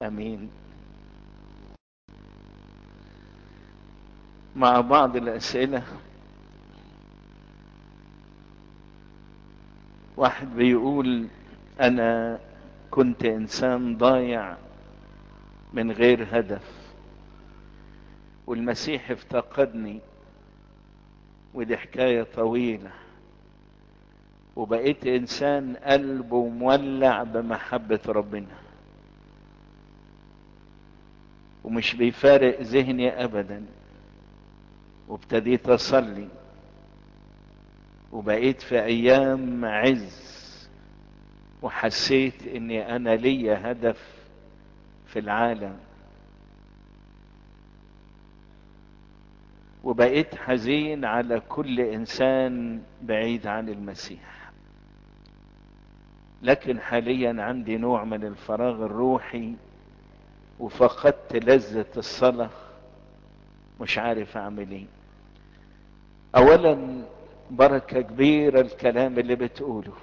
امين مع بعض الاسئله واحد بيقول انا كنت انسان ضايع من غير هدف والمسيح افتقدني ودي حكايه طويله وبقيت انسان قلبه مولع بمحبه ربنا ومش بيفارق ذهني ابدا وابتديت اصلي وبقيت في ايام عز وحسيت اني انا ليا هدف في العالم وبقيت حزين على كل انسان بعيد عن المسيح لكن حاليا عندي نوع من الفراغ الروحي وفقدت لذة الصلاة مش عارف اعمل ايه اولا بركة كبيرة الكلام اللي بتقوله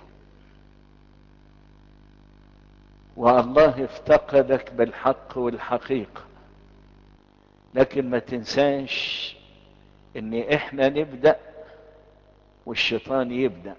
والله افتقدك بالحق والحقيقة لكن ما تنساش ان احنا نبدأ والشيطان يبدأ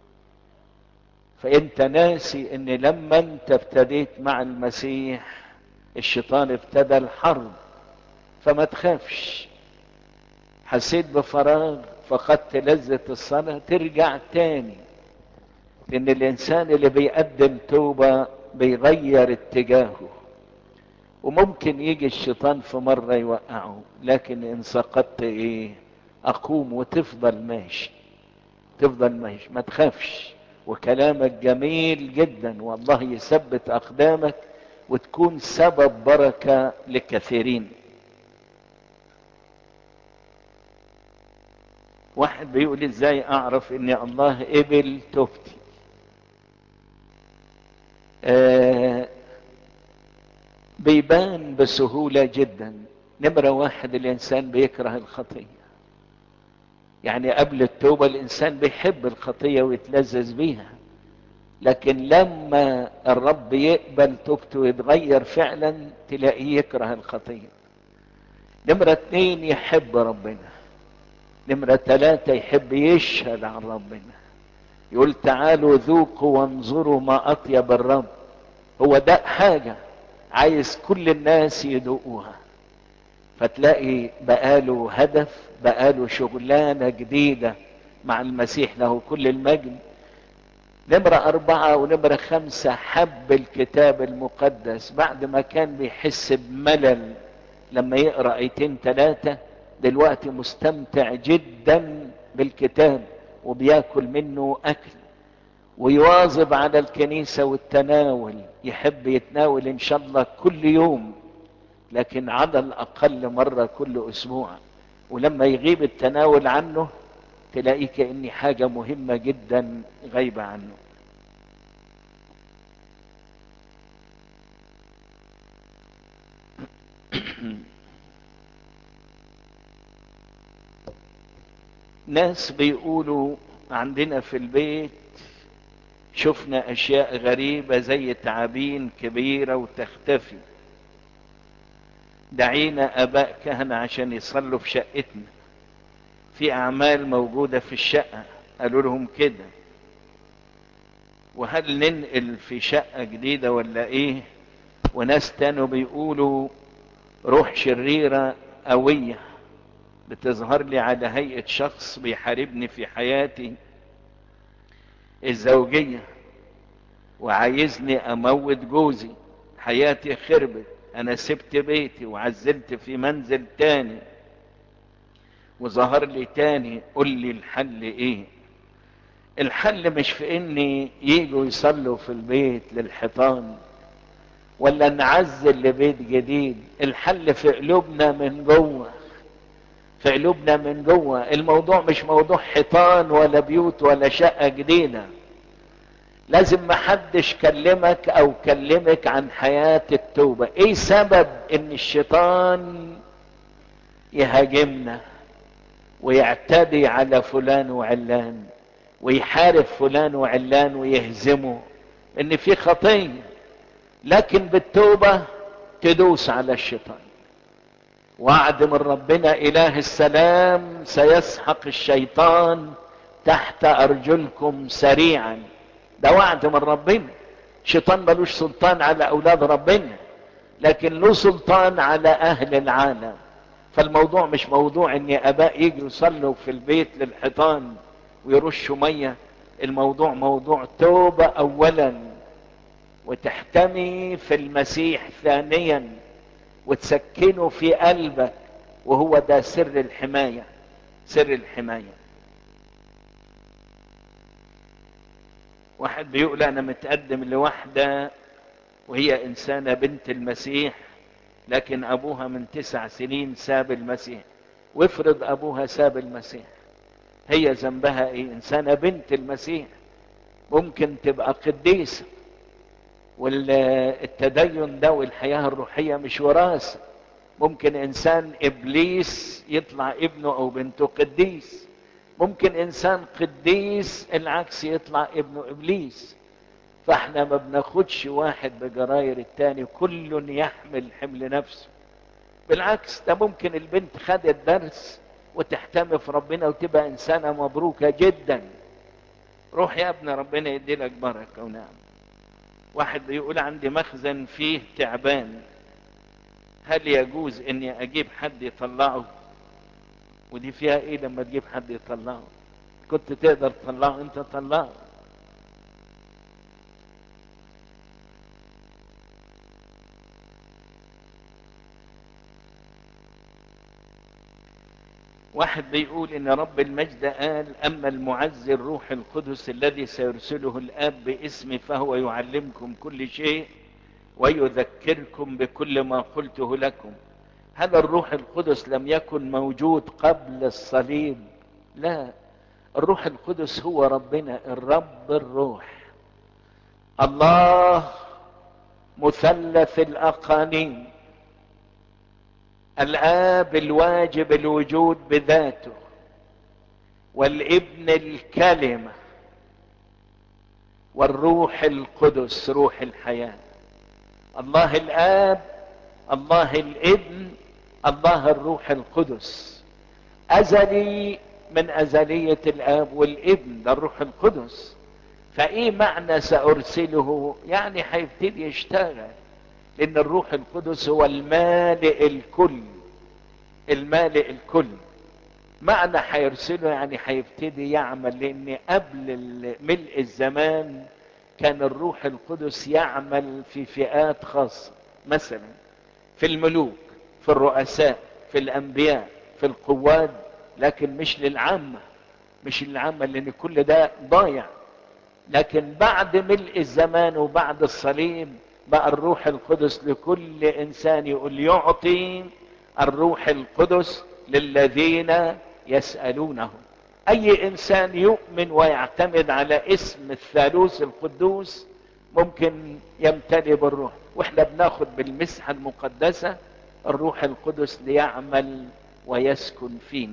فانت ناسي ان لما انت ابتديت مع المسيح الشيطان ابتدى الحرب فما تخافش حسيت بفراغ فقدت لذة الصلاة ترجع تاني لان الانسان اللي بيقدم توبة بيغير اتجاهه وممكن يجي الشيطان في مرة يوقعه لكن ان سقطت ايه اقوم وتفضل ماشي تفضل ماشي ما تخافش وكلامك جميل جدا والله يثبت اقدامك وتكون سبب بركة لكثيرين واحد بيقول ازاي اعرف ان الله قبل توبتي آه بيبان بسهولة جدا نمرة واحد الانسان بيكره الخطية يعني قبل التوبة الانسان بيحب الخطية ويتلذذ بيها لكن لما الرب يقبل توبته ويتغير فعلا تلاقيه يكره الخطية نمرة اتنين يحب ربنا نمرة ثلاثة يحب يشهد عن ربنا يقول تعالوا ذوقوا وانظروا ما أطيب الرب هو ده حاجة عايز كل الناس يدوقوها فتلاقي بقاله هدف بقاله شغلانة جديدة مع المسيح له كل المجد نمرة أربعة ونمرة خمسة حب الكتاب المقدس بعد ما كان بيحس بملل لما يقرأ ايتين ثلاثة دلوقتي مستمتع جدا بالكتاب وبياكل منه أكل ويواظب على الكنيسة والتناول يحب يتناول إن شاء الله كل يوم لكن على الأقل مرة كل أسبوع ولما يغيب التناول عنه تلاقيه كأني حاجة مهمة جدا غايبة عنه ناس بيقولوا عندنا في البيت شفنا اشياء غريبة زي تعابين كبيرة وتختفي دعينا اباء كهنة عشان يصلوا في شقتنا في اعمال موجودة في الشقة قالوا لهم كده وهل ننقل في شقة جديدة ولا ايه وناس تانوا بيقولوا روح شريرة قوية بتظهر لي على هيئة شخص بيحاربني في حياتي الزوجية وعايزني اموت جوزي حياتي خربت انا سبت بيتي وعزلت في منزل تاني وظهر لي تاني قل لي الحل ايه الحل مش في اني يجوا يصلوا في البيت للحيطان ولا نعزل لبيت جديد الحل في قلوبنا من جوه في قلوبنا من جوه الموضوع مش موضوع حيطان ولا بيوت ولا شقة جديدة لازم محدش كلمك او كلمك عن حياة التوبة ايه سبب ان الشيطان يهاجمنا ويعتدي على فلان وعلان ويحارب فلان وعلان ويهزمه ان في خطية لكن بالتوبة تدوس على الشيطان وعد من ربنا اله السلام سيسحق الشيطان تحت ارجلكم سريعا ده وعد من ربنا الشيطان ملوش سلطان على اولاد ربنا لكن له سلطان على اهل العالم فالموضوع مش موضوع ان اباء يجوا يصلوا في البيت للحيطان ويرشوا ميه الموضوع موضوع توبه اولا وتحتمي في المسيح ثانيا وتسكنه في قلبك وهو ده سر الحمايه سر الحمايه واحد بيقول انا متقدم لواحده وهي انسانه بنت المسيح لكن ابوها من تسع سنين ساب المسيح وافرض ابوها ساب المسيح هي ذنبها ايه انسانه بنت المسيح ممكن تبقى قديسه والتدين ده والحياه الروحيه مش وراثه ممكن انسان ابليس يطلع ابنه او بنته قديس ممكن انسان قديس العكس يطلع ابنه ابليس فاحنا ما بناخدش واحد بجراير التاني كل يحمل حمل نفسه بالعكس ده ممكن البنت خدت درس وتحتمي في ربنا وتبقى انسانة مبروكة جدا روح يا ابن ربنا يدي لك بركة ونعم واحد بيقول عندي مخزن فيه تعبان هل يجوز اني اجيب حد يطلعه ودي فيها ايه لما تجيب حد يطلعه كنت تقدر تطلعه انت طلعه واحد بيقول ان رب المجد قال اما المعزي الروح القدس الذي سيرسله الاب باسمي فهو يعلمكم كل شيء ويذكركم بكل ما قلته لكم هل الروح القدس لم يكن موجود قبل الصليب لا الروح القدس هو ربنا الرب الروح الله مثلث الاقانيم الاب الواجب الوجود بذاته والابن الكلمه والروح القدس روح الحياه الله الاب الله الابن الله الروح القدس ازلي من ازليه الاب والابن ده الروح القدس فايه معنى سارسله يعني هيبتدي يشتغل لان الروح القدس هو المالئ الكل المالئ الكل معنى هيرسله يعني هيبتدي يعمل لان قبل ملء الزمان كان الروح القدس يعمل في فئات خاصة مثلا في الملوك في الرؤساء في الانبياء في القواد لكن مش للعامة مش للعامة لان كل ده ضايع لكن بعد ملء الزمان وبعد الصليب بقى الروح القدس لكل انسان يقول يعطي الروح القدس للذين يسألونه اي انسان يؤمن ويعتمد على اسم الثالوث القدوس ممكن يمتلئ بالروح واحنا بناخد بالمسحة المقدسة الروح القدس ليعمل ويسكن فينا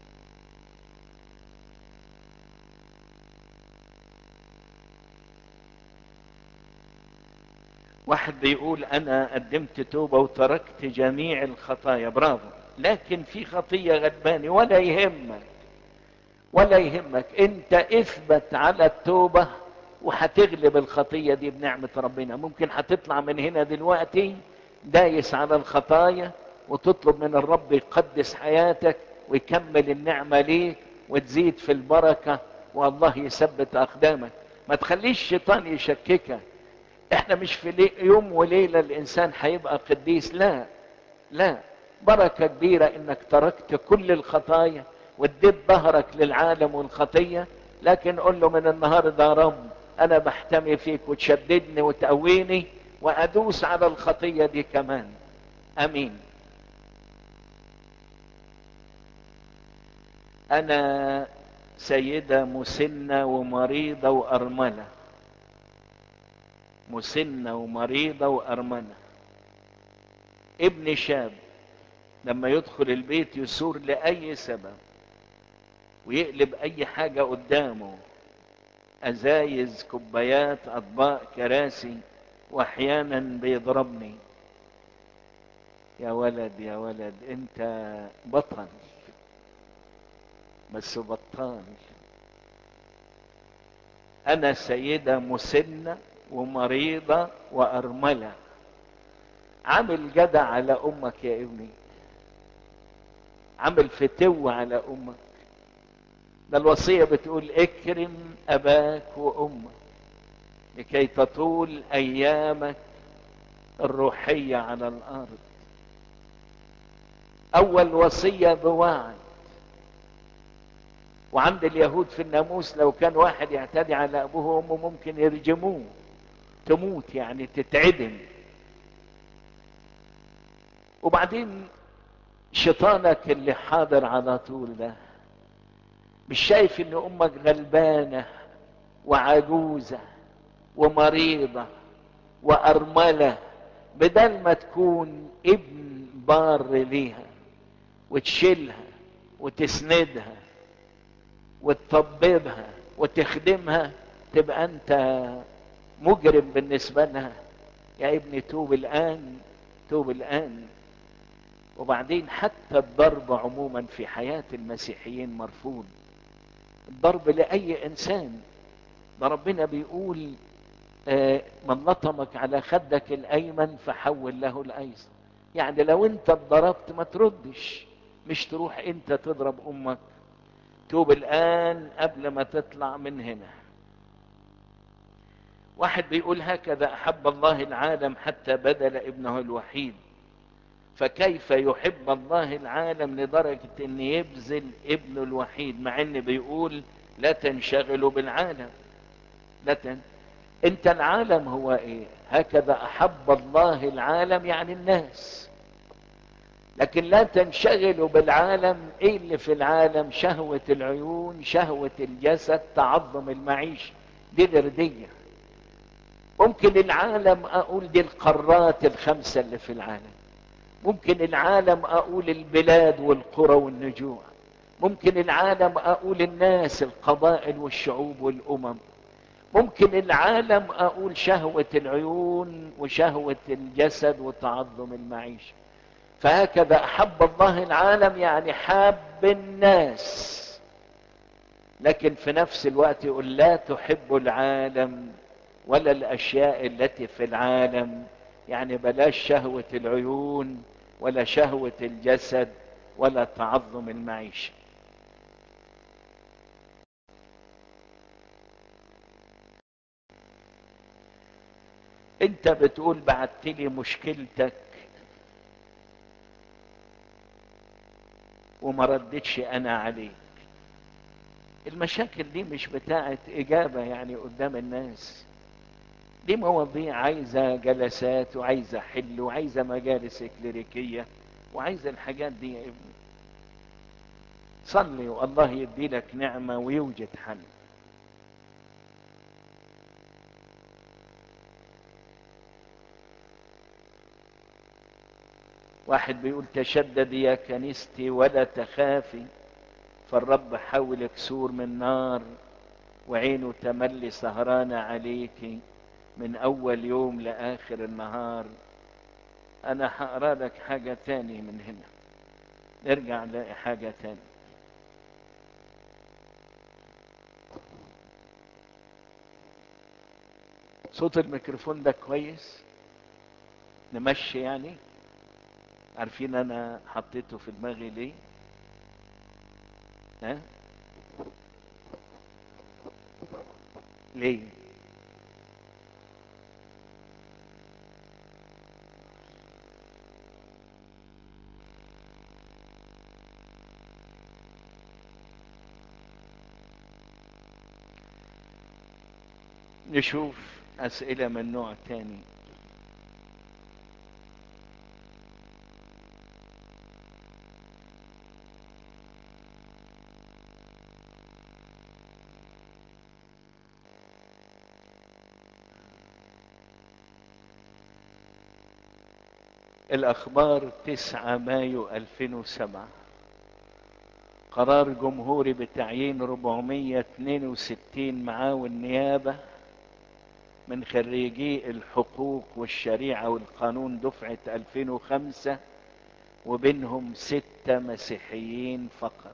واحد بيقول انا قدمت توبة وتركت جميع الخطايا برافو لكن في خطية غلباني ولا يهمك ولا يهمك انت اثبت على التوبة وهتغلب الخطية دي بنعمة ربنا ممكن هتطلع من هنا دلوقتي دايس على الخطايا وتطلب من الرب يقدس حياتك ويكمل النعمة ليك وتزيد في البركة والله يثبت اقدامك ما تخليش الشيطان يشككك احنا مش في لي يوم وليلة الانسان هيبقى قديس لا لا بركة كبيرة انك تركت كل الخطايا واديت ظهرك للعالم والخطية لكن قل له من النهاردة يا رب انا بحتمي فيك وتشددني وتقويني وادوس على الخطية دي كمان امين انا سيدة مسنة ومريضة وارملة مسنة ومريضة وارملة ابن شاب لما يدخل البيت يثور لأي سبب ويقلب أي حاجة قدامه أزايز كوبايات أطباق كراسي وأحيانا بيضربني يا ولد يا ولد انت بطل بس بطال انا سيدة مسنة ومريضة وارملة عامل جدع على امك يا ابني عامل فتو على امك ده الوصية بتقول اكرم اباك وامك لكي تطول ايامك الروحية على الارض اول وصية بوعد وعند اليهود في الناموس لو كان واحد يعتدي على ابوه وامه ممكن يرجموه تموت يعني تتعدم وبعدين شيطانك اللي حاضر على طول ده مش شايف ان امك غلبانه وعجوزه ومريضه وارمله بدل ما تكون ابن بار ليها وتشيلها وتسندها وتطببها وتخدمها تبقى انت مجرم بالنسبه لها يا ابني توب الان توب الان وبعدين حتى الضرب عموما في حياه المسيحيين مرفوض الضرب لاي انسان ده ربنا بيقول آه من لطمك على خدك الايمن فحول له الايسر يعني لو انت اتضربت ما تردش مش تروح انت تضرب امك توب الان قبل ما تطلع من هنا واحد بيقول هكذا احب الله العالم حتى بذل ابنه الوحيد فكيف يحب الله العالم لدرجة ان يبذل ابنه الوحيد مع ان بيقول لا تنشغلوا بالعالم لا تن... انت العالم هو ايه هكذا احب الله العالم يعني الناس لكن لا تنشغلوا بالعالم ايه اللي في العالم شهوة العيون شهوة الجسد تعظم المعيشة دي الردية ممكن العالم اقول دي القارات الخمسة اللي في العالم ممكن العالم اقول البلاد والقرى والنجوع ممكن العالم اقول الناس القبائل والشعوب والامم ممكن العالم اقول شهوة العيون وشهوة الجسد وتعظم المعيشة فهكذا احب الله العالم يعني حاب الناس لكن في نفس الوقت يقول لا تحب العالم ولا الاشياء التي في العالم يعني بلاش شهوة العيون ولا شهوة الجسد ولا تعظم المعيشة انت بتقول بعت لي مشكلتك وما ردتش انا عليك المشاكل دي مش بتاعت اجابة يعني قدام الناس دي مواضيع عايزة جلسات وعايزة حل وعايزة مجالس اكليريكية وعايزة الحاجات دي يا ابني صلي والله يدي لك نعمة ويوجد حل واحد بيقول تشدد يا كنيستي ولا تخافي فالرب حولك سور من نار وعينه تملي سهرانة عليكي من اول يوم لاخر النهار انا هقرا لك حاجة تاني من هنا نرجع نلاقي حاجة تاني صوت الميكروفون ده كويس نمشي يعني عارفين انا حطيته في دماغي ليه ها ليه نشوف أسئلة من نوع تاني الأخبار 9 مايو 2007 قرار جمهوري بتعيين 462 معاون نيابة من خريجي الحقوق والشريعة والقانون دفعة 2005 وبينهم ستة مسيحيين فقط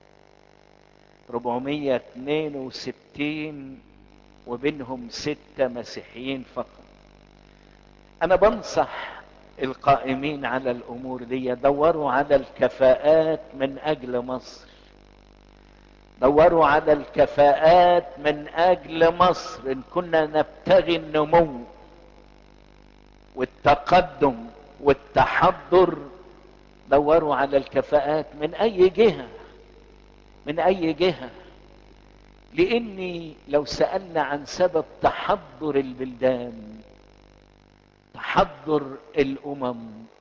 462 وبينهم ستة مسيحيين فقط انا بنصح القائمين على الامور دي دوروا على الكفاءات من اجل مصر دوروا على الكفاءات من اجل مصر ان كنا نبتغي النمو والتقدم والتحضر دوروا على الكفاءات من اي جهه من اي جهه لاني لو سالنا عن سبب تحضر البلدان تحضر الامم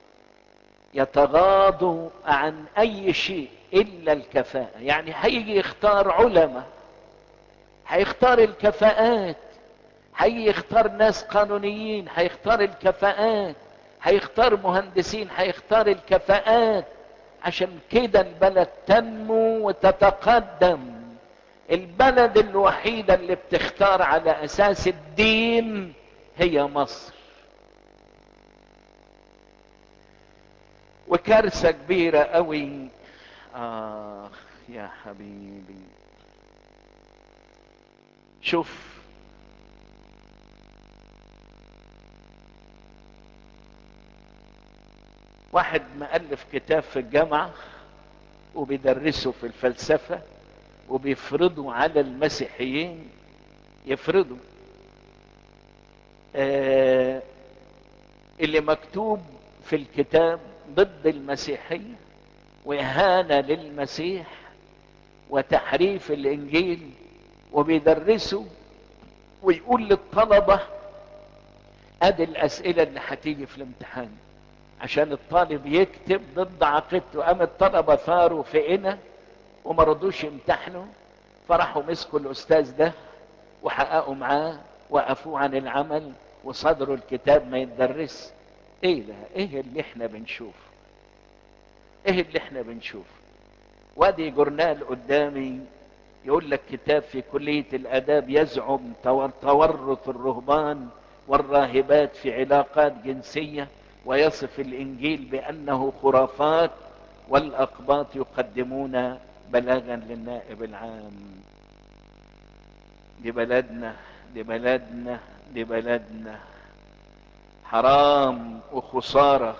يتغاضوا عن اي شيء الا الكفاءه يعني هيجي يختار علماء هيختار الكفاءات هيجي يختار ناس قانونيين هيختار الكفاءات هيختار مهندسين هيختار الكفاءات عشان كده البلد تنمو وتتقدم البلد الوحيدة اللي بتختار على اساس الدين هي مصر وكارثة كبيرة قوي اخ يا حبيبي شوف واحد مؤلف كتاب في الجامعة وبيدرسه في الفلسفة وبيفرضوا على المسيحيين يفرضوا آه اللي مكتوب في الكتاب ضد المسيحية وإهانة للمسيح وتحريف الإنجيل وبيدرسوا ويقول للطلبة ادي الأسئلة اللي هتيجي في الامتحان عشان الطالب يكتب ضد عقيدته قام الطلبة ثاروا في إنا وما رضوش يمتحنوا فراحوا مسكوا الأستاذ ده وحققوا معاه وقفوه عن العمل وصدروا الكتاب ما يتدرس ايه ده ايه اللي احنا بنشوفه ايه اللي احنا بنشوفه وادي جورنال قدامي يقول لك كتاب في كلية الاداب يزعم تورط الرهبان والراهبات في علاقات جنسية ويصف الانجيل بانه خرافات والاقباط يقدمون بلاغا للنائب العام لبلدنا لبلدنا لبلدنا حرام وخسارة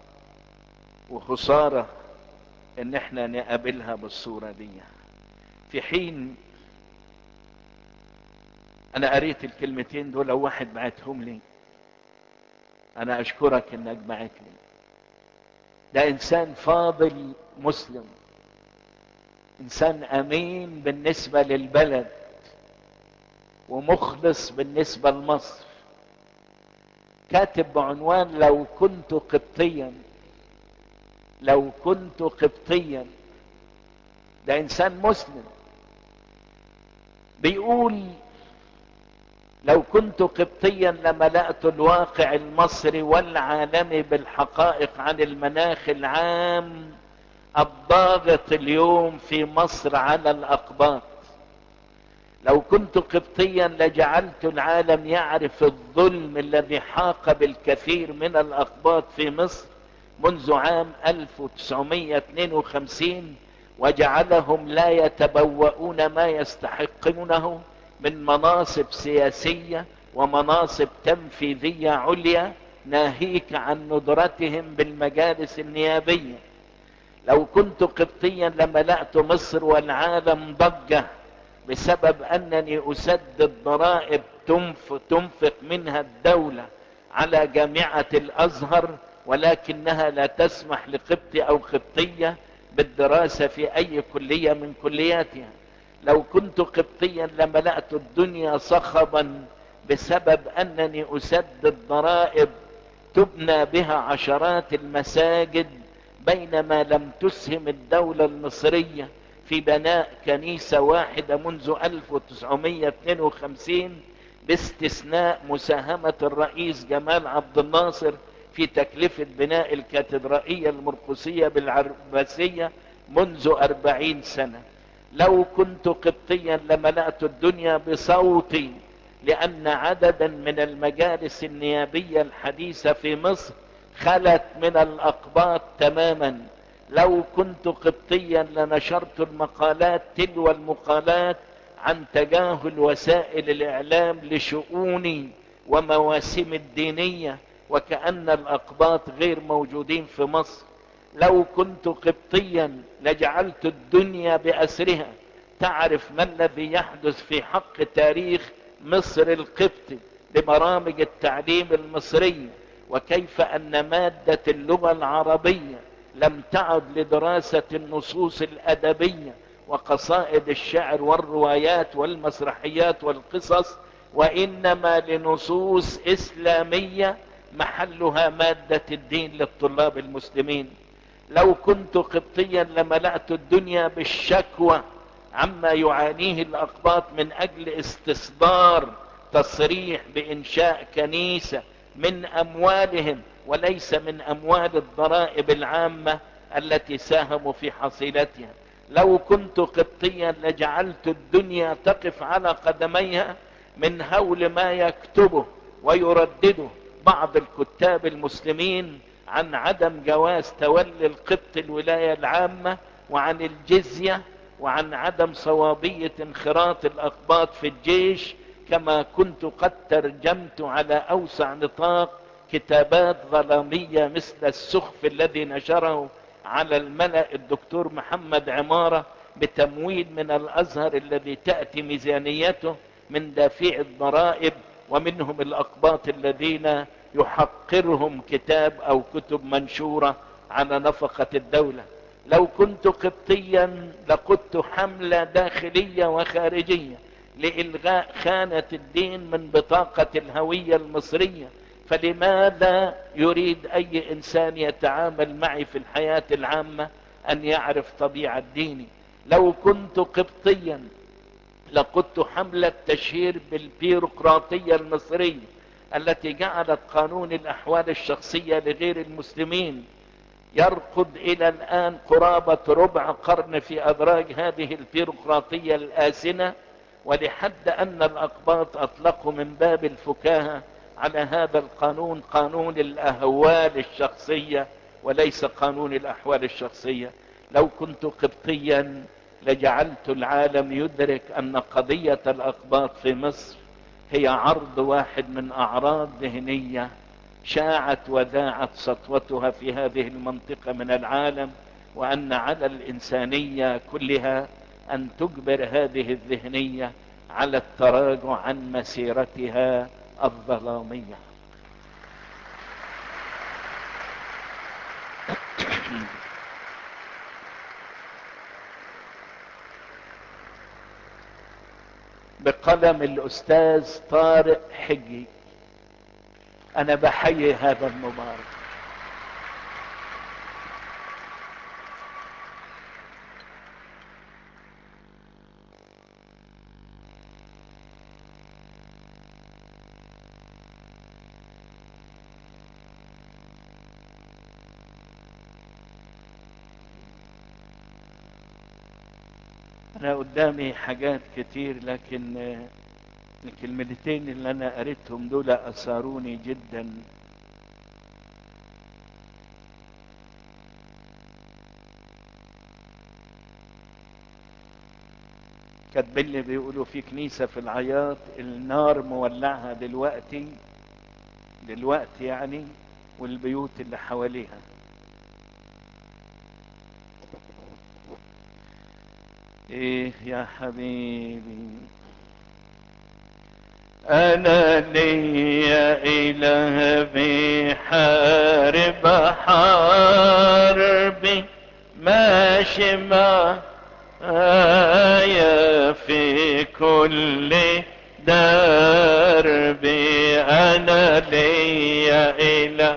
وخسارة ان احنا نقابلها بالصورة دي في حين انا قريت الكلمتين دول لو واحد بعتهم لي انا اشكرك انك بعت لي ده انسان فاضل مسلم انسان امين بالنسبة للبلد ومخلص بالنسبة لمصر كاتب بعنوان لو كنت قبطيا لو كنت قبطيا ده انسان مسلم بيقول لو كنت قبطيا لملأت الواقع المصري والعالمي بالحقائق عن المناخ العام الضاغط اليوم في مصر على الأقباط لو كنت قبطيا لجعلت العالم يعرف الظلم الذي حاق بالكثير من الأقباط في مصر منذ عام 1952 وجعلهم لا يتبوؤون ما يستحقونه من مناصب سياسية ومناصب تنفيذية عليا ناهيك عن ندرتهم بالمجالس النيابية لو كنت قبطيا لملأت مصر والعالم ضجة بسبب أنني أسدد ضرائب تنف تنفق منها الدولة على جامعة الأزهر ولكنها لا تسمح لقبطي أو قبطية بالدراسة في أي كلية من كلياتها لو كنت قبطيا لملأت الدنيا صخبا بسبب أنني أسدد ضرائب تبنى بها عشرات المساجد بينما لم تسهم الدولة المصرية في بناء كنيسة واحدة منذ 1952 باستثناء مساهمة الرئيس جمال عبد الناصر في تكلفة بناء الكاتدرائية المرقسية بالعباسية منذ أربعين سنة لو كنت قبطيا لملأت الدنيا بصوتي لأن عددا من المجالس النيابية الحديثة في مصر خلت من الاقباط تماما لو كنت قبطيا لنشرت المقالات تلو المقالات عن تجاهل وسائل الاعلام لشؤوني ومواسم الدينيه وكان الاقباط غير موجودين في مصر لو كنت قبطيا لجعلت الدنيا باسرها تعرف ما الذي يحدث في حق تاريخ مصر القبطي لبرامج التعليم المصريه وكيف ان ماده اللغه العربيه لم تعد لدراسه النصوص الادبيه وقصائد الشعر والروايات والمسرحيات والقصص وانما لنصوص اسلاميه محلها ماده الدين للطلاب المسلمين لو كنت قبطيا لملأت الدنيا بالشكوى عما يعانيه الاقباط من اجل استصدار تصريح بانشاء كنيسه من اموالهم وليس من اموال الضرائب العامه التي ساهموا في حصيلتها لو كنت قبطيا لجعلت الدنيا تقف على قدميها من هول ما يكتبه ويردده بعض الكتاب المسلمين عن عدم جواز تولي القبط الولايه العامه وعن الجزيه وعن عدم صوابيه انخراط الاقباط في الجيش كما كنت قد ترجمت على اوسع نطاق كتابات ظلاميه مثل السخف الذي نشره على الملا الدكتور محمد عماره بتمويل من الازهر الذي تاتي ميزانيته من دافع الضرائب ومنهم الاقباط الذين يحقرهم كتاب او كتب منشوره على نفقه الدوله لو كنت قبطيا لقدت حمله داخليه وخارجيه لالغاء خانه الدين من بطاقه الهويه المصريه فلماذا يريد اي انسان يتعامل معي في الحياه العامه ان يعرف طبيعه ديني لو كنت قبطيا لقدت حمله تشهير بالبيروقراطيه المصريه التي جعلت قانون الاحوال الشخصيه لغير المسلمين يرقد الى الان قرابه ربع قرن في ادراج هذه البيروقراطيه الاسنه ولحد ان الاقباط اطلقوا من باب الفكاهه على هذا القانون قانون الاهوال الشخصيه وليس قانون الاحوال الشخصيه لو كنت قبطيا لجعلت العالم يدرك ان قضيه الاقباط في مصر هي عرض واحد من اعراض ذهنيه شاعت وذاعت سطوتها في هذه المنطقه من العالم وان على الانسانيه كلها ان تجبر هذه الذهنيه على التراجع عن مسيرتها الظلاميه بقلم الاستاذ طارق حجي انا بحيي هذا المبارك انا قدامي حاجات كتير لكن الكلمتين اللي انا قريتهم دول اثاروني جدا كاتبين لي بيقولوا في كنيسة في العياط النار مولعها دلوقتي دلوقتي يعني والبيوت اللي حواليها ايه يا حبيبي انا ليا اله بحارب حربي ماشي معايا في كل دربي انا ليا اله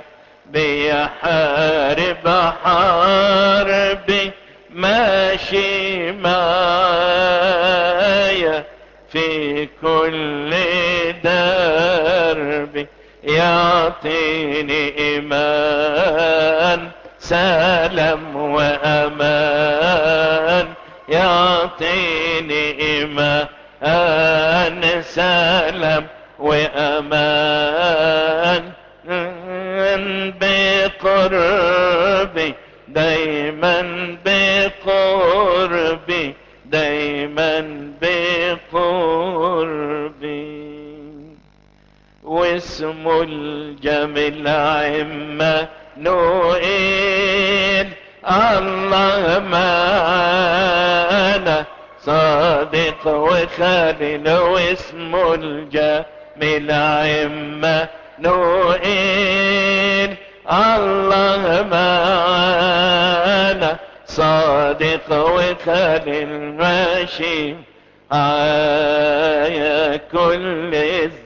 بيحارب حربي ماشي معايا في كل درب يعطيني ايمان سلام وامان يعطيني ايمان سلام وامان بقربي دايما بقربي دايما بقربي واسمه الجميل عما نوئيل الله معانا صادق وخالد واسمه الجميل عما نوئيل الله معانا صادق وخالد ماشي آية كل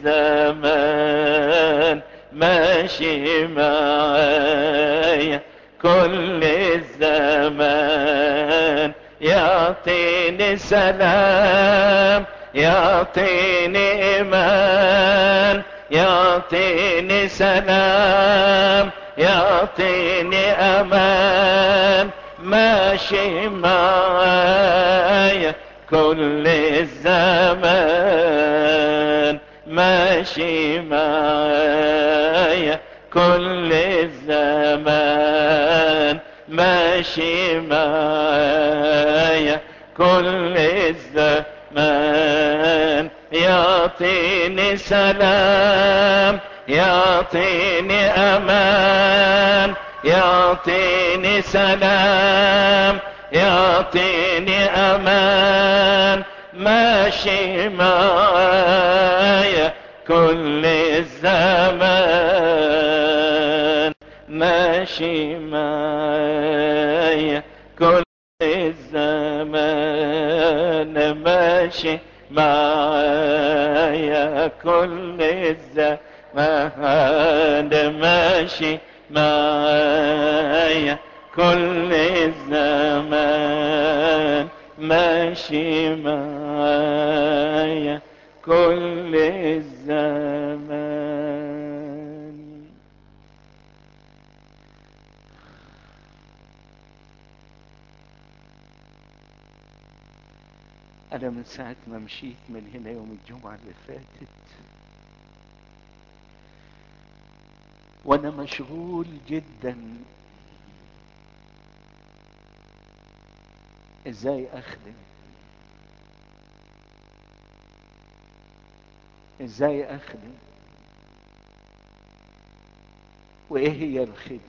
الزمان ماشي معايا كل الزمان يعطيني سلام يعطيني ايمان يعطيني سلام يعطيني امان ماشي معايا كل الزمان ماشي معايا كل الزمان ماشي معايا كل الزمان يعطيني سلام يعطيني امان يعطيني سلام يعطيني امان ماشي معايا كل الزمان ماشي معايا كل الزمان ماشي معايا كل الزمان ماشي معايا كل الزمان ماشي معايا كل الزمان أنا من ساعة ما مشيت من هنا يوم الجمعة اللي فاتت وأنا مشغول جدا ازاي اخدم ازاي اخدم وايه هي الخدمة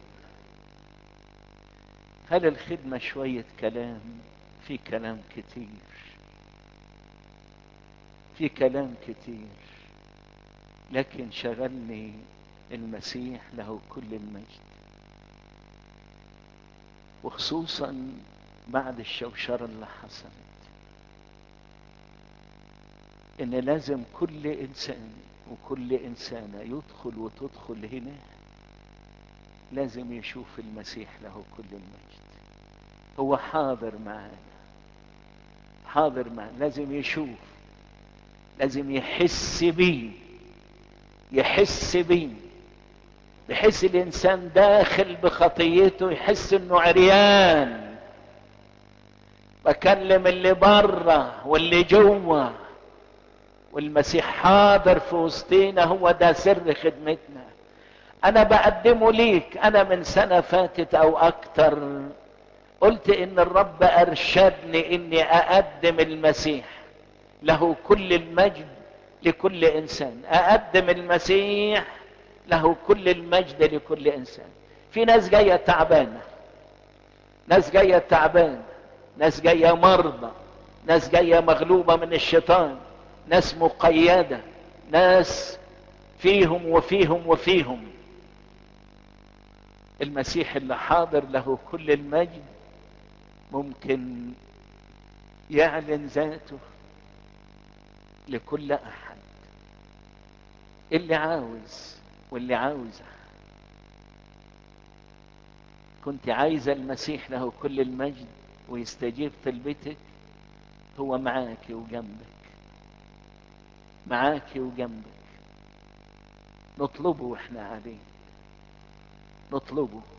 هل الخدمة شوية كلام في كلام كتير في كلام كتير لكن شغلني المسيح له كل المجد وخصوصا بعد الشوشرة اللي حصلت ان لازم كل انسان وكل انسانة يدخل وتدخل هنا لازم يشوف المسيح له كل المجد هو حاضر معانا حاضر معانا لازم يشوف لازم يحس بيه يحس بيه بحيث الانسان داخل بخطيته يحس انه عريان بكلم اللي بره واللي جوه والمسيح حاضر في وسطينا هو ده سر خدمتنا انا بقدمه ليك انا من سنة فاتت او اكتر قلت ان الرب ارشدني اني اقدم المسيح له كل المجد لكل انسان اقدم المسيح له كل المجد لكل انسان في ناس جايه تعبانه ناس جايه تعبانه ناس جايه مرضى ناس جايه مغلوبه من الشيطان ناس مقيده ناس فيهم وفيهم وفيهم المسيح اللي حاضر له كل المجد ممكن يعلن ذاته لكل احد اللي عاوز واللي عاوزه كنت عايزة المسيح له كل المجد ويستجيب طلبتك هو معاك وجنبك معاك وجنبك نطلبه واحنا عليه نطلبه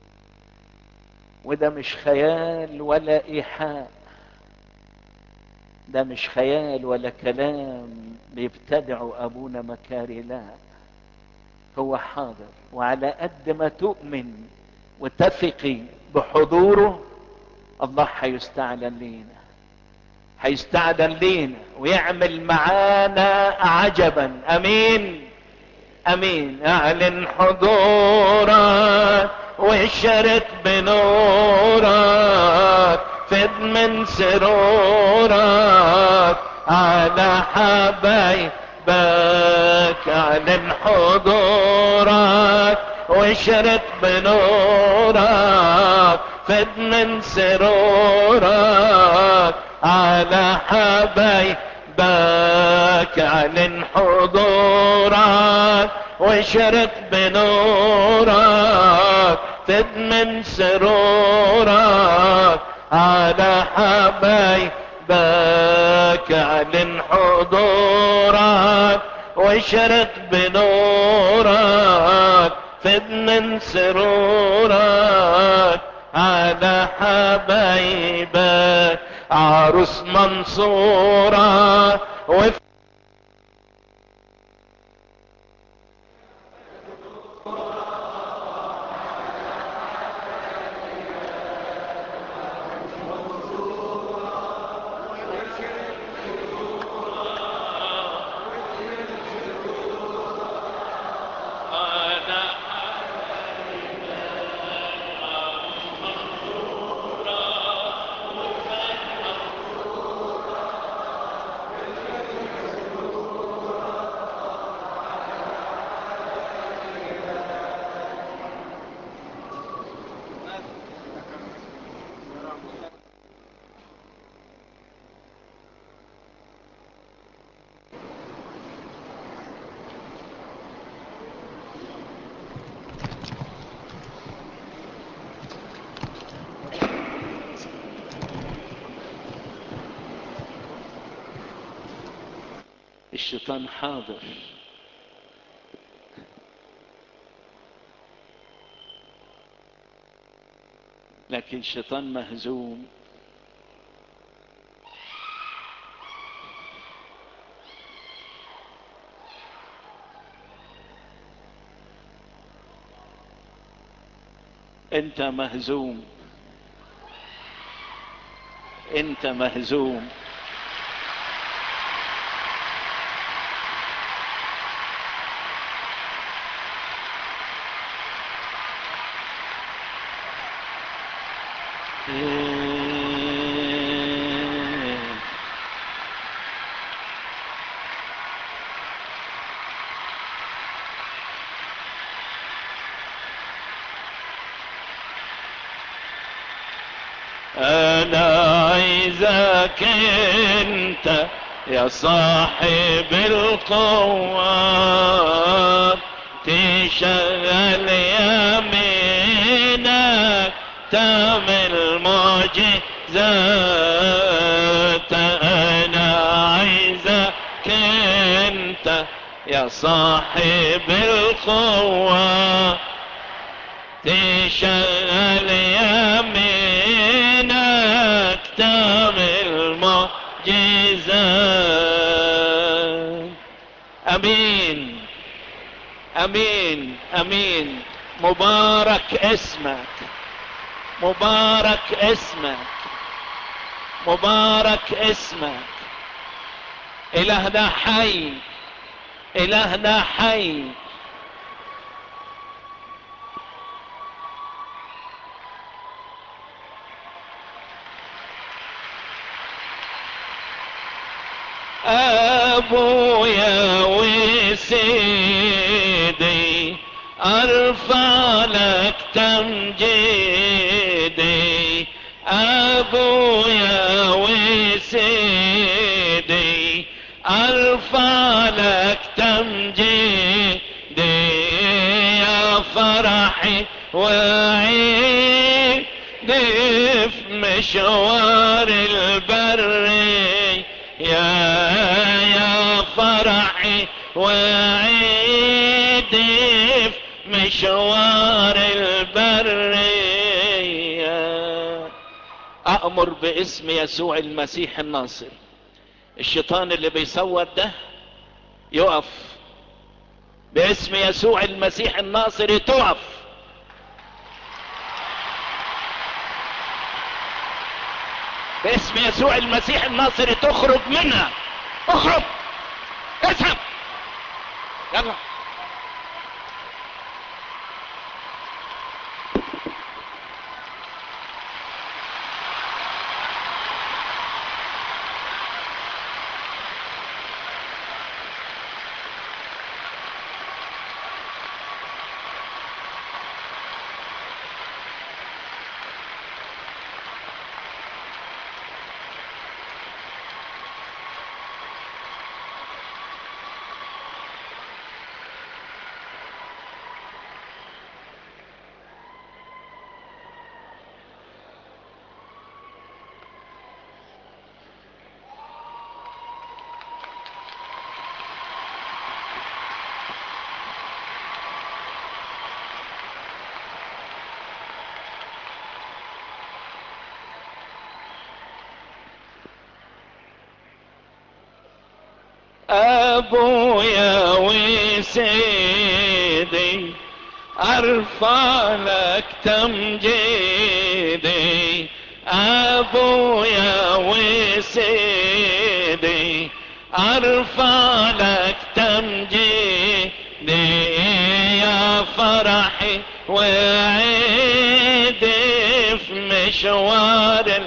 وده مش خيال ولا ايحاء ده مش خيال ولا كلام بيبتدعه ابونا مكاري لا هو حاضر وعلى قد ما تؤمن وتثقي بحضوره الله هيستعلن لينا هيستعلن لينا ويعمل معانا عجبا امين امين اعلن حضورك واشرق بنورك فد من سرورك على حبايبك اعلن حضورك واشرق بنورك فد من سرورك على حبايبك اعلن حضورك واشرق بنورك فد من سرورك على حبايبك اعلن حضورك واشرق بنورك فد من سرورك على حبايبك عروس منصورة وف الشيطان حاضر لكن الشيطان مهزوم انت مهزوم انت مهزوم انا عايزك انت يا صاحب القوة تشغل يمينك تعمل معجزات انا عايزك انت يا صاحب القوة تشغل يمينك تعمل معجزات امين امين امين مبارك اسمك مبارك اسمك مبارك اسمك الهنا حي الهنا حي ابويا وسيدي ارفع لك تمجيدي ابويا وسيدي ارفع لك تمجيدي يا فرحي وعيدي في مشوار البري يا يا فرحي وعيدي في مشوار البرية أأمر باسم يسوع المسيح الناصر الشيطان اللي بيصوت ده يقف باسم يسوع المسيح الناصر تقف باسم يسوع المسيح الناصري تخرج منها اخرج اذهب يلا ابويا وسيدي ارفع لك تمجيدي ابويا وسيدي ارفع لك تمجيدي يا فرحي وعيدي في مشوار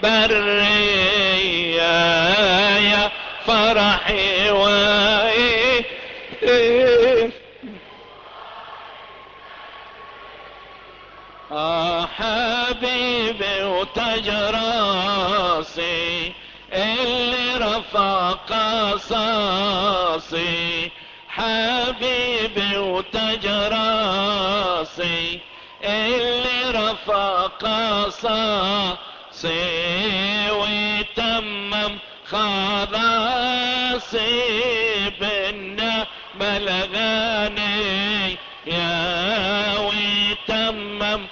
البرية يا فرحي وعيدي آه حبيبي وتاج راسي اللي رفع قصاصي حبيبي وتاج راسي اللي رفع قصاصي وتمم خلاصي بالنعمة الغني يا وتمم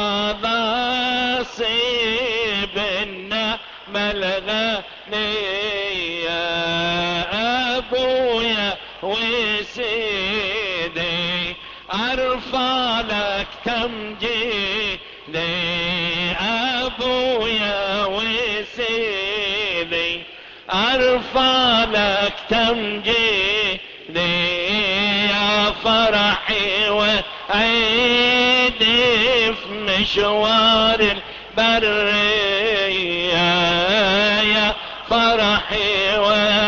خلاصي بالنعمة الغني يا ابويا وسيدي ارفع لك تمجيدي ابويا وسيدي ارفع لك تمجيدي يا فرحي وعيدي في مشوار البرية يا فرحي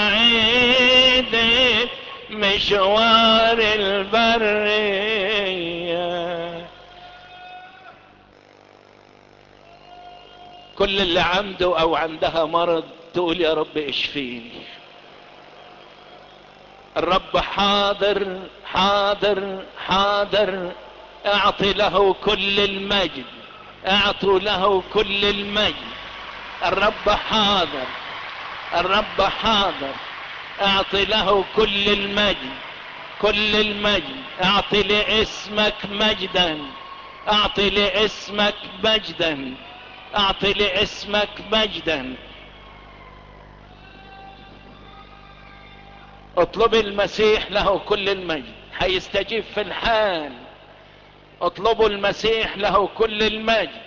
وعيدي مشوار البرية كل اللي عنده او عندها مرض تقول يا رب اشفيني الرب حاضر حاضر حاضر اعطي له كل المجد اعطوا له كل المجد الرب حاضر الرب حاضر اعطي له كل المجد كل المجد اعطي لاسمك مجدا اعطي لاسمك مجدا اعطي لاسمك مجدا اطلب المسيح له كل المجد هيستجيب في الحال اطلبوا المسيح له كل المجد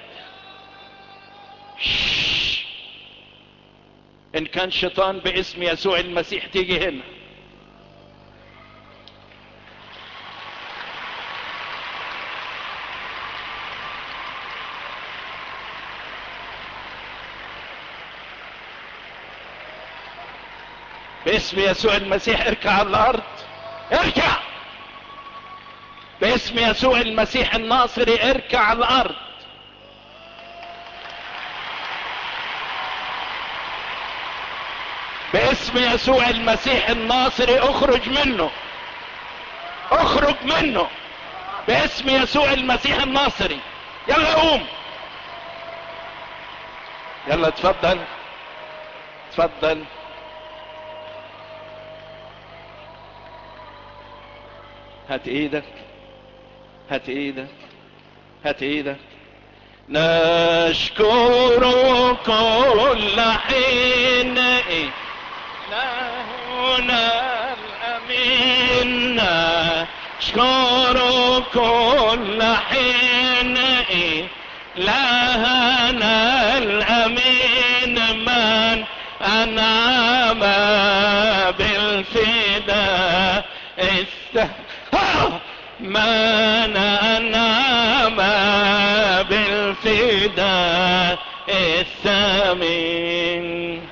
شش. ان كان شيطان باسم يسوع المسيح تيجي هنا باسم يسوع المسيح اركع على الارض اركع باسم يسوع المسيح الناصري اركع على الارض باسم يسوع المسيح الناصري اخرج منه اخرج منه باسم يسوع المسيح الناصري يلا قوم يلا اتفضل اتفضل هات ايدك هات ايدك هات ايدك نشكر كل حين لهنا الامين نشكر كل حين لهنا الامين من أنعم بالفداء الثمين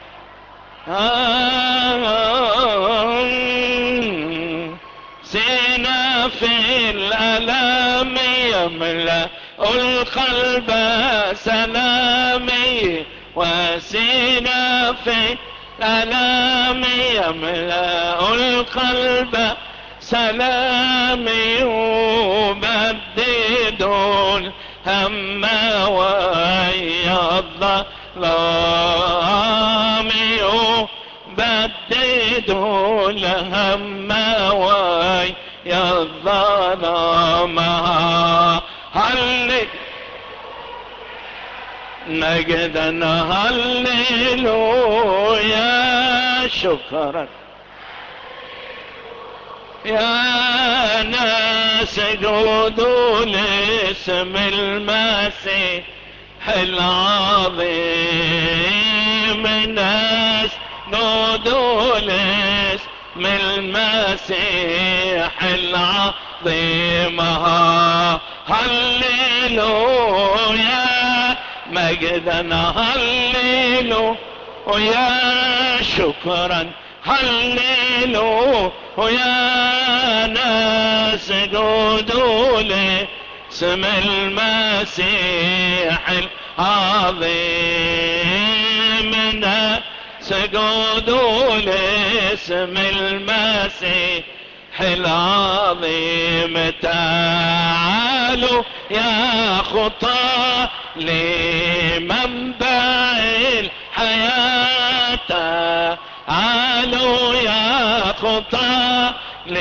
سينا في الألام يملأ القلب سلامي وسينا في الألام يملأ القلب سلامي يبدد الهم ويض الظلام يبدد الهم ويض الظلام هل مجدا هللويا شكرا يا ناس جودوا لاسم المسيح العظيم ناس جودوا لاسم المسيح العظيم هللويا مجدا هللويا شكرا هللويا ويا ناس جودوا اسم المسيح العظيم ناس جودوا اسم المسيح العظيم تعالوا يا خطى لمنبع الحياة تعالوا يا خطى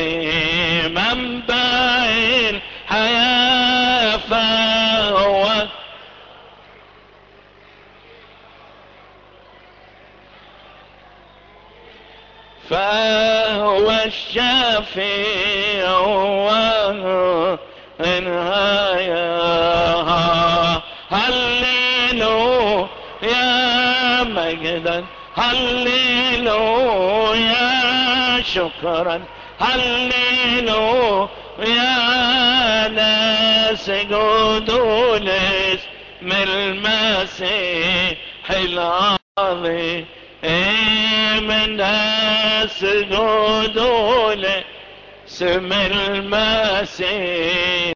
لمنبع الحياة فهو فهو الشفيع ونهاية هللو يا مجدا هللو يا شكرا هللو يا ناس جودوا لاسم المسيح العظيم من ناس جودوا لاسم المسيح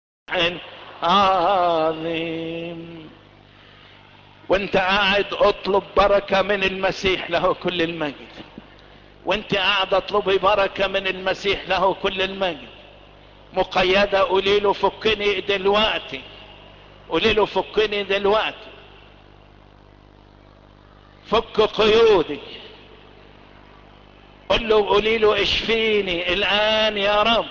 العظيم وانت قاعد اطلب بركة من المسيح له كل المجد وانت قاعد اطلبي بركة من المسيح له كل المجد مقيدة قولي له فكني دلوقتي قولي له فكني دلوقتي فك قيودي قل له قولي له اشفيني الان يا رب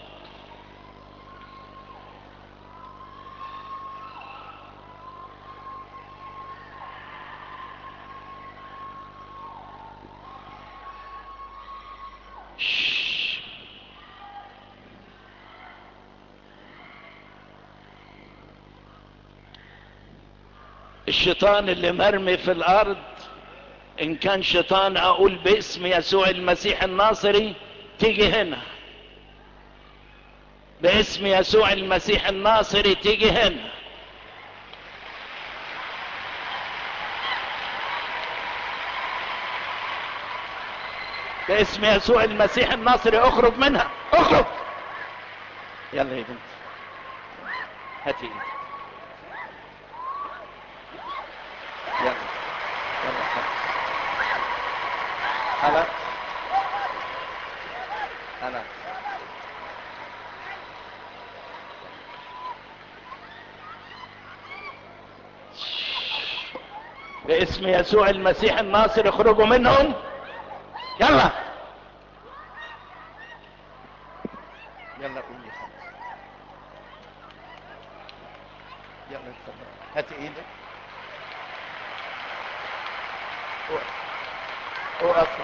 الشيطان اللي مرمي في الارض ان كان شيطان اقول باسم يسوع المسيح الناصري تيجي هنا باسم يسوع المسيح الناصري تيجي هنا باسم يسوع المسيح الناصري اخرج منها اخرج يلا يا بنت هاتي ايدك يلا يلا خلاص خلاص باسم يسوع المسيح الناصر اخرجوا منهم يلا يلا قولي خلاص يلا اتفضل هاتي ايدك وقف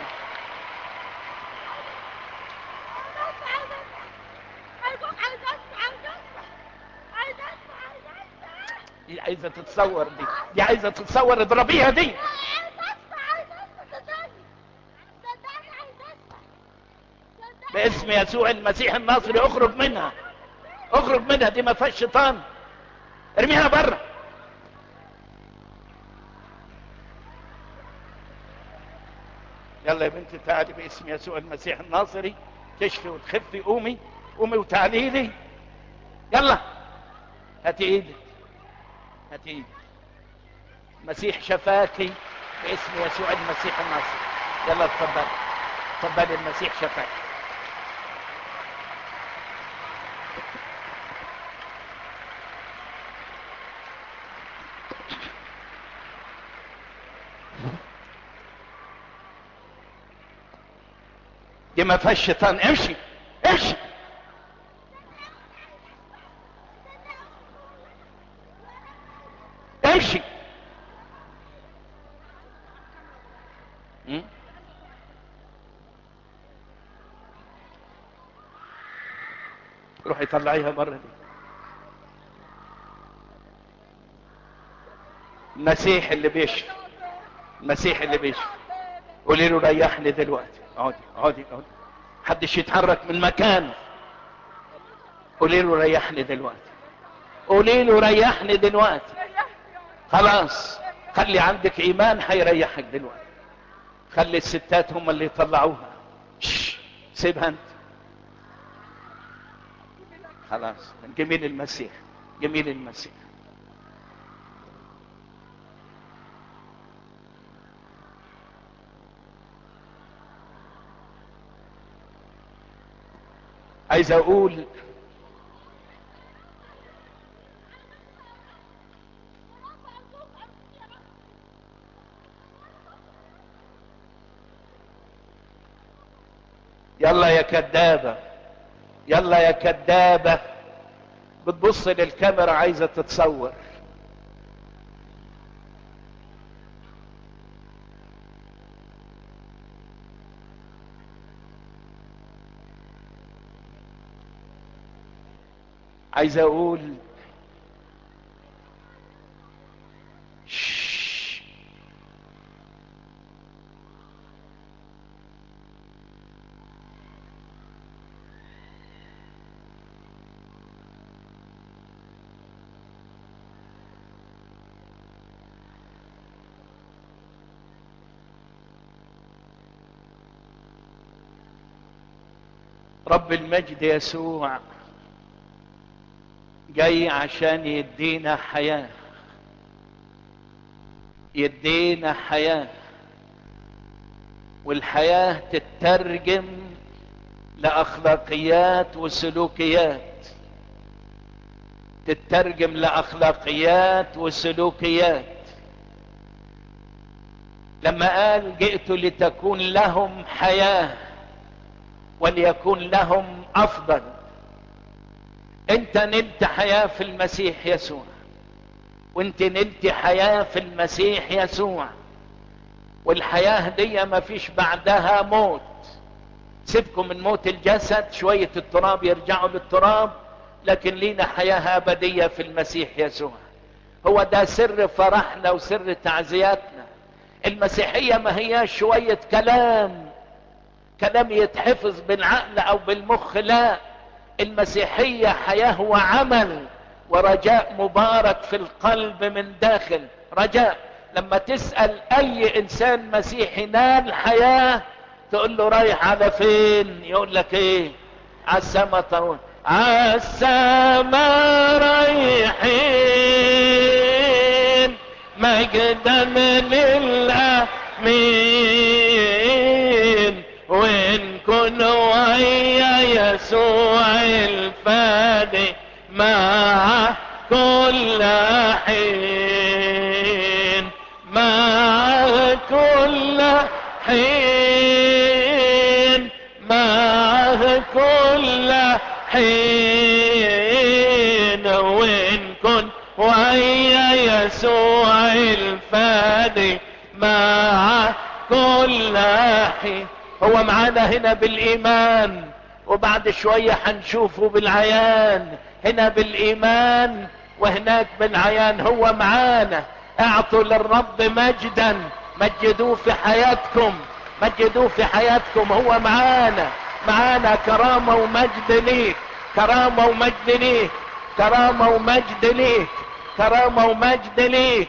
دي عايزه تتصور دي دي عايزه تتصور اضربيها دي باسم يسوع المسيح الناصري اخرج منها اخرج منها دي ما فيهاش شيطان ارميها بره يلا يا بنتي تعالي باسم يسوع المسيح الناصري تشفي وتخفي قومي قومي وتعالي لي يلا هاتي ايدك هاتي ايدك المسيح شفاكي باسم يسوع المسيح الناصري يلا اتفضلي اتفضلي المسيح شفاكي دي ما فيهاش شيطان امشي امشي امشي م? روحي طلعيها بره دي المسيح اللي بيشفي المسيح اللي بيشفي قولي له ريحني دلوقتي اقعدي اقعدي اقعدي محدش يتحرك من مكانه قولي له ريحني دلوقتي قولي له ريحني دلوقتي خلاص خلي عندك ايمان هيريحك دلوقتي خلي الستات هم اللي يطلعوها شش، سيبها انت خلاص جميل المسيح جميل المسيح عايز اقول يلا يا كدابة يلا يا كدابة بتبص للكاميرا عايزة تتصور عايز اقول شش. رب المجد يسوع جاي عشان يدينا حياة يدينا حياة والحياة تترجم لأخلاقيات وسلوكيات تترجم لأخلاقيات وسلوكيات لما قال جئت لتكون لهم حياة وليكون لهم أفضل انت نلت حياة في المسيح يسوع وانت نلت حياة في المسيح يسوع والحياة دي ما فيش بعدها موت سيبكم من موت الجسد شوية التراب يرجعوا للتراب لكن لينا حياة أبدية في المسيح يسوع هو ده سر فرحنا وسر تعزياتنا المسيحية ما هي شوية كلام كلام يتحفظ بالعقل أو بالمخ لا المسيحية حياة وعمل ورجاء مبارك في القلب من داخل رجاء لما تسأل اي انسان مسيحي نال حياة تقول له رايح على فين يقول لك ايه على السما طول على السما رايحين مجدا للامين وان كن ويا يسوع الفادي مع كل حين مع كل حين مع كل حين وإن كن ويا يسوع الفادي مع كل حين هو معانا هنا بالإيمان وبعد شوية هنشوفه بالعيان هنا بالإيمان وهناك بالعيان هو معانا اعطوا للرب مجدا مجدوه في حياتكم مجدوه في حياتكم هو معانا معانا كرامة ومجد ليك كرامة ومجد ليك كرامة ومجد ليك كرامة ومجد ليك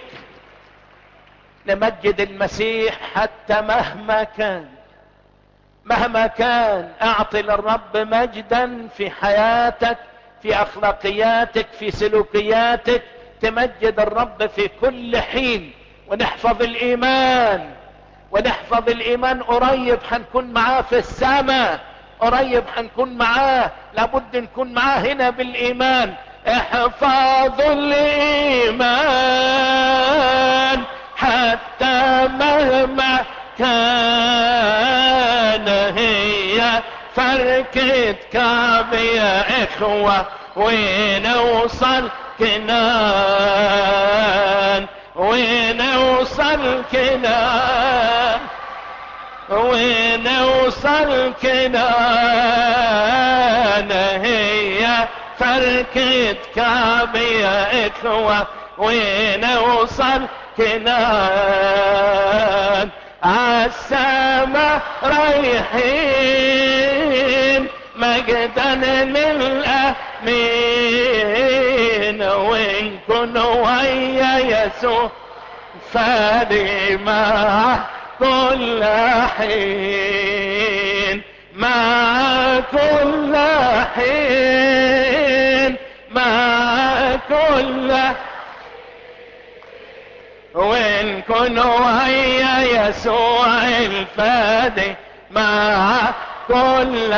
نمجد المسيح حتى مهما كان مهما كان اعطي للرب مجدا في حياتك في اخلاقياتك في سلوكياتك تمجد الرب في كل حين ونحفظ الايمان ونحفظ الايمان قريب حنكون معاه في السماء قريب حنكون معاه لابد نكون معاه هنا بالايمان احفظوا الايمان حتى مهما كان هي فركة كعب يا اخوة ونوصل كنان ونوصل كنان ونوصل كنان هي فركة كعب يا اخوة ونوصل كنان عالسما رايحين مجدا للأمين وإن كنوا ويا يسوع فادي مع كل حين مع كل حين مع كل وإن كنوا هيا يسوع الفادي مع كل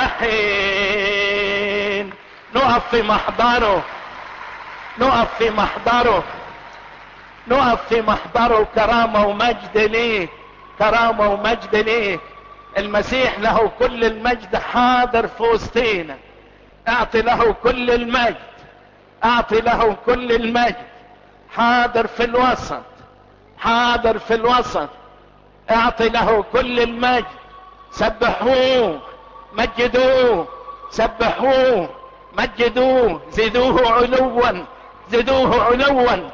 حين نقف في محضره نقف في محضره نقف في محضره كرامة ومجد ليه كرامة ومجد ليه المسيح له كل المجد حاضر في وسطينا اعطي له كل المجد اعطي له كل المجد حاضر في الوسط حاضر في الوسط اعطي له كل المجد سبحوه مجدوه سبحوه مجدوه زدوه علوا زدوه علوا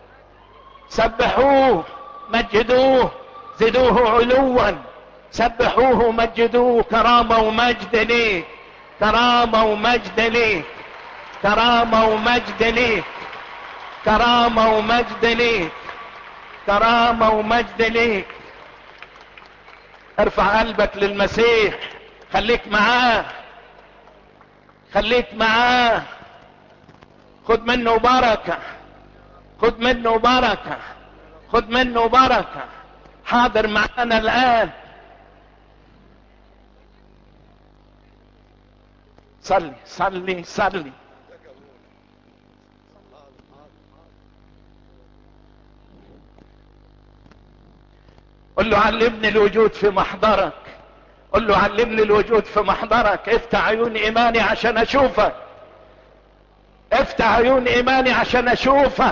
سبحوه مجدوه زدوه علوا سبحوه مجدوه كرامة ومجد ليه كرامة ومجد ليه كرامة ومجد ليه كرامة ومجد ليك كرامة ومجد ليك ارفع قلبك للمسيح خليك معاه خليك معاه خد منه بركة خد منه بركة خد منه بركة حاضر معانا الآن صلي صلي صلي قل له علمني الوجود في محضرك قل له علمني الوجود في محضرك افتح عيون ايماني عشان اشوفك افتح عيون ايماني عشان اشوفك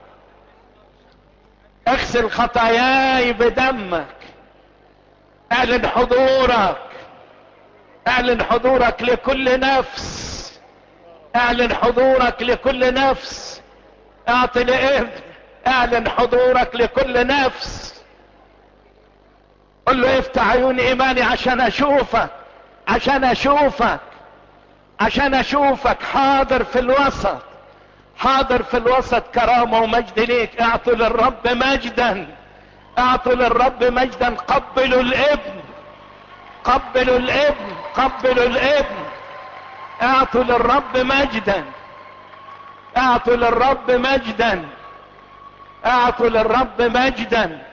اغسل خطاياي بدمك اعلن حضورك اعلن حضورك لكل نفس اعلن حضورك لكل نفس اعطي لابن اعلن حضورك لكل نفس قل له افتح عيون ايماني عشان اشوفك عشان اشوفك عشان اشوفك حاضر في الوسط حاضر في الوسط كرامة ومجد ليك اعطوا للرب مجدا اعطوا للرب مجدا قبلوا الابن قبلوا الابن قبلوا الابن اعطوا للرب مجدا اعطوا للرب مجدا اعطوا للرب مجدا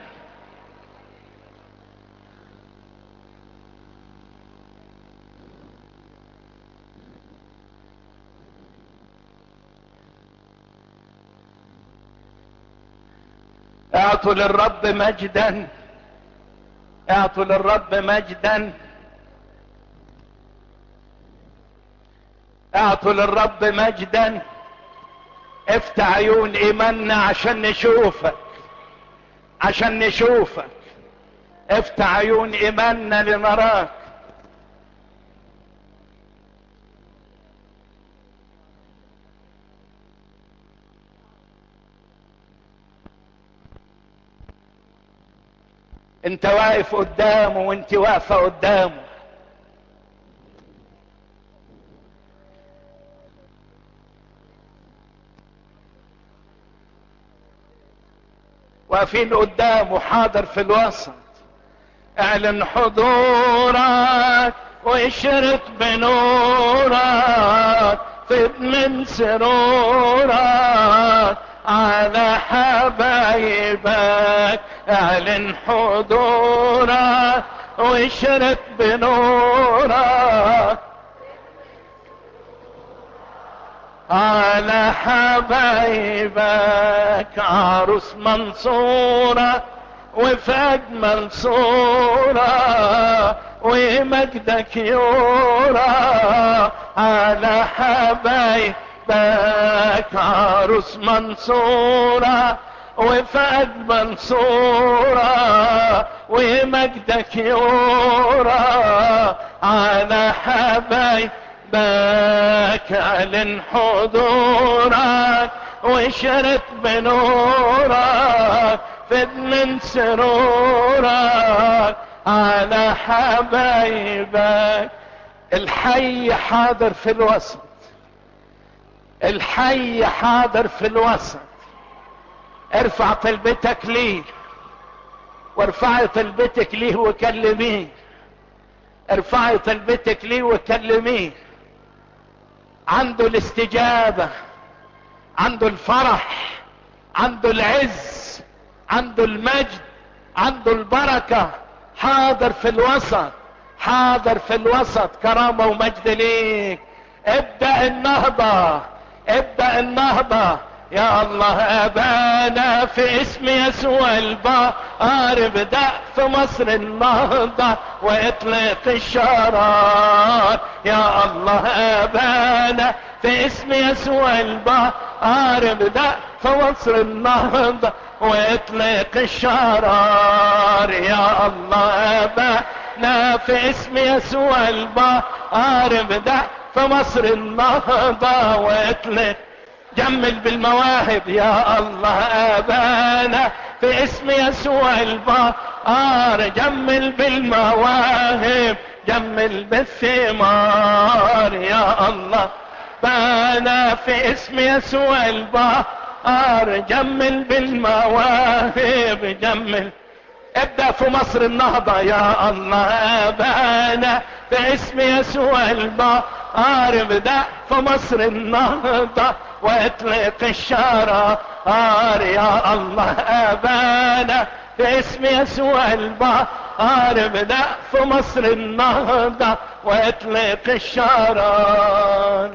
اعطوا للرب مجدا اعطوا للرب مجدا اعطوا للرب مجدا افتح عيون ايماننا عشان نشوفك عشان نشوفك افتح عيون ايماننا لنراك انت واقف قدامه وانت واقفه قدامه واقفين قدامه حاضر في الوسط اعلن حضورك واشرق بنورك فد من سرورك على حبايبك اعلن حضورك واشرق بنورك على حبايبك عروس منصورة وفي أجمل صورة ومجدك يورى على حبايبك عروس منصورة وفي أجمل صورة ومجدك يورى على حبايبك بك اعلن حضورك وشرت بنورك فد من سرورك على حبايبك الحي حاضر في الوسط الحي حاضر في الوسط ارفع طلبتك ليه وارفعي طلبتك ليه وكلميه ارفعي طلبتك ليه وكلميه عنده الاستجابة عنده الفرح عنده العز عنده المجد عنده البركة حاضر في الوسط حاضر في الوسط كرامة ومجد ليك ابدأ النهضة ابدأ النهضة يا الله ابانا في اسم يسوع البار ابدأ في مصر النهضة واطلق الشرار يا الله ابانا في اسم يسوع البار ابدأ في مصر النهضة واطلق الشرار يا الله ابانا في اسم يسوع البار ابدأ في مصر النهضة واطلق جمل بالمواهب يا الله ابانا في اسم يسوع البار جمل بالمواهب جمل بالثمار يا الله بانا في اسم يسوع البار جمل بالمواهب جمل ابدأ في مصر النهضة يا الله ابانا في اسم يسوع البار ابدأ في مصر النهضة واطلق الشرار يا الله ابانا في اسم يسوع البار ابدأ في مصر النهضة واطلق الشرار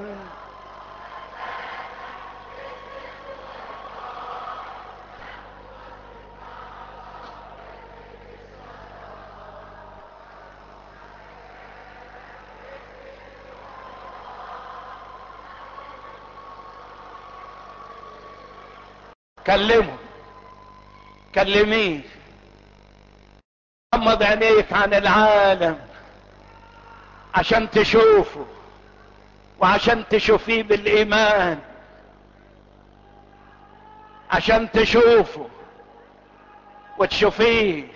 كلمه كلميه غمض عينيك عن العالم عشان تشوفه وعشان تشوفيه بالايمان عشان تشوفه وتشوفيه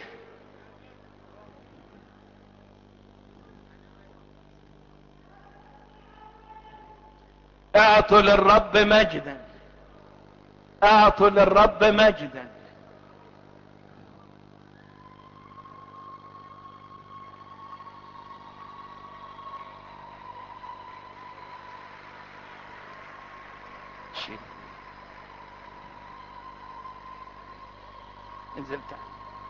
اعطوا للرب مجدا اعطوا للرب مجدا شيل انزل تحت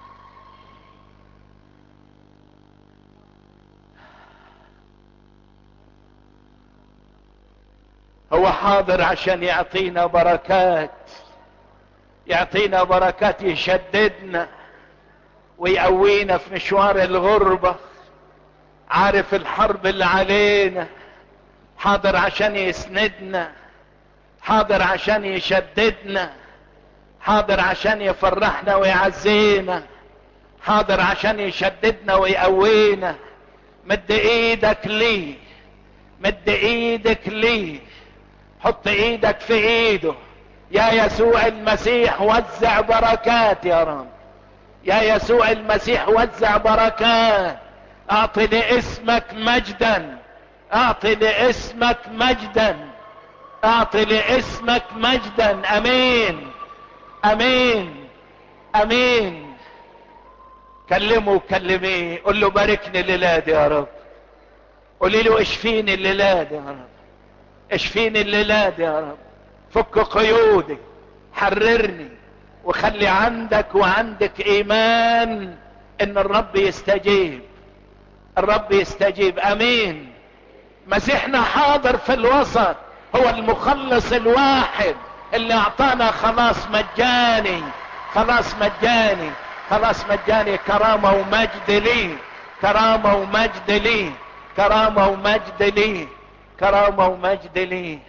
هو حاضر عشان يعطينا بركات يعطينا بركات يشددنا ويقوينا في مشوار الغربة عارف الحرب اللي علينا حاضر عشان يسندنا حاضر عشان يشددنا حاضر عشان يفرحنا ويعزينا حاضر عشان يشددنا ويقوينا مد ايدك ليه مد ايدك ليه حط ايدك في ايده يا يسوع المسيح وزع بركات يا رب يا يسوع المسيح وزع بركات اعطي لاسمك مجدا اعطي لاسمك مجدا اعطي لاسمك مجدا امين امين امين كلمه وكلميه قول له باركني الليله دي يا رب قولي له اشفيني الليله دي يا رب اشفيني الليله دي يا رب فك قيودي حررني وخلي عندك وعندك ايمان ان الرب يستجيب الرب يستجيب امين مسيحنا حاضر في الوسط هو المخلص الواحد اللي اعطانا خلاص مجاني خلاص مجاني خلاص مجاني كرامة ومجد لي كرامة ومجد لي كرامة ومجد لي كرامة ومجد لي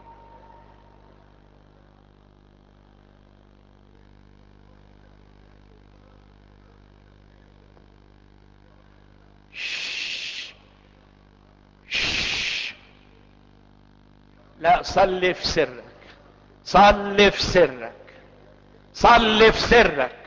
لا صلي في سرك صلي في سرك صلي في سرك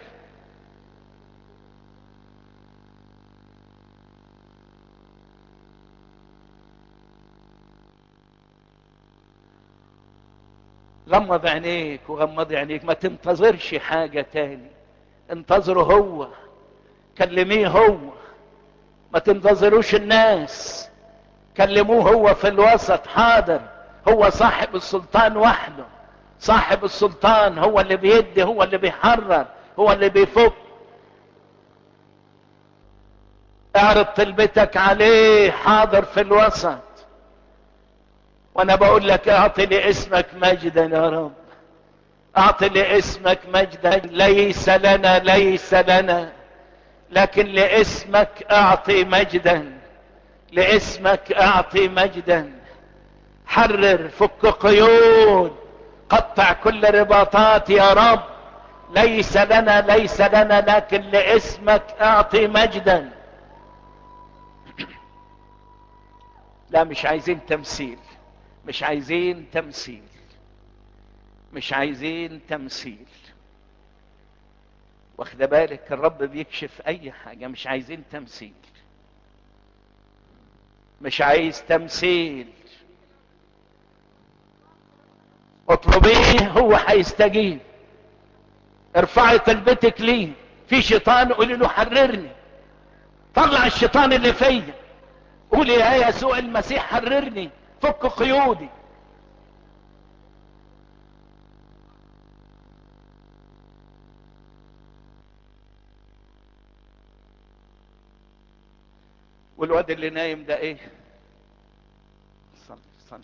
غمض عينيك وغمض عينيك ما تنتظرش حاجة تاني انتظره هو كلميه هو ما تنتظروش الناس كلموه هو في الوسط حاضر هو صاحب السلطان وحده صاحب السلطان هو اللي بيدي هو اللي بيحرر هو اللي بيفك اعرض طلبتك عليه حاضر في الوسط وانا بقول لك اعطي لاسمك مجدا يا رب اعطي لاسمك مجدا ليس لنا ليس لنا لكن لاسمك اعطي مجدا لاسمك اعطي مجدا حرر فك قيود قطع كل رباطات يا رب ليس لنا ليس لنا لكن لاسمك اعطي مجدا لا مش عايزين تمثيل مش عايزين تمثيل مش عايزين تمثيل واخد بالك الرب بيكشف اي حاجه مش عايزين تمثيل مش عايز تمثيل اطلبيه هو هيستجيب ارفعي طلبتك ليه في شيطان قولي له حررني طلع الشيطان اللي فيا قولي يا يسوع المسيح حررني فك قيودي والواد اللي نايم ده ايه صلي صلي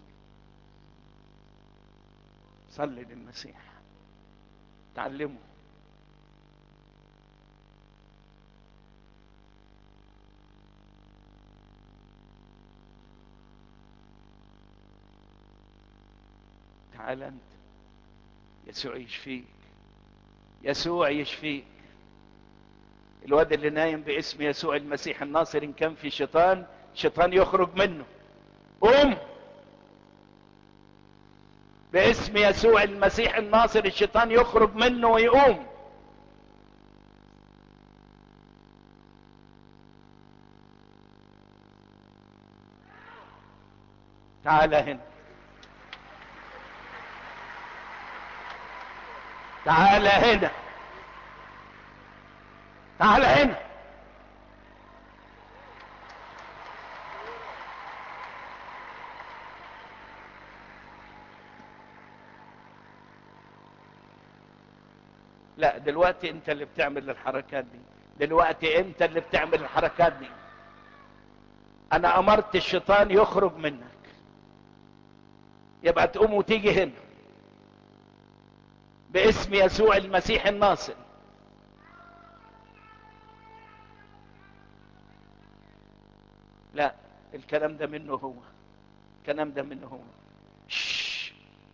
صلي للمسيح تعلمه تعال انت يسوع يشفيك يسوع يشفيك الواد اللي نايم باسم يسوع المسيح الناصر ان كان في شيطان شيطان يخرج منه قوم باسم يسوع المسيح الناصر الشيطان يخرج منه ويقوم تعال هنا تعال هنا تعال هنا لا دلوقتي انت اللي بتعمل الحركات دي دلوقتي انت اللي بتعمل الحركات دي انا امرت الشيطان يخرج منك يبقى تقوم وتيجي هنا باسم يسوع المسيح الناصر لا الكلام ده منه هو الكلام ده منه هو شش.